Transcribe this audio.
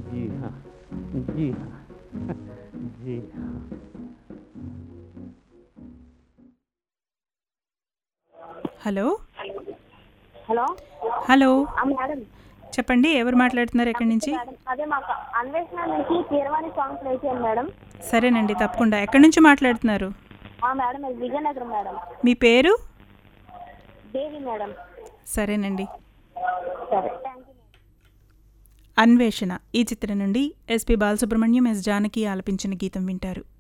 जी हाँ जी हाँ जी हाँ హలో హలో హలో ఆ, మేడం చెప్పండి ఎవరు మాట్లాడుతున్నారు ఎక్కడి నుంచి మేడం అదే మాకు అన్వేషణ నుంచి కీరవాణి సాంగ్ ప్లే చేయండి మేడం సరేనండి తప్పకుండా ఎక్కడి నుంచి మాట్లాడుతున్నారు ఆ, మేడం అది విజయనగరం మేడం మీ పేరు దేవి మేడం సరేనండి సరే థ్యాంక్ యూ అన్వేషణ ఈ చిత్రం నుండి ఎస్పి బాలసుబ్రహ్మణ్యం ఎస్ జానకి ఆలపించిన గీతం వింటారు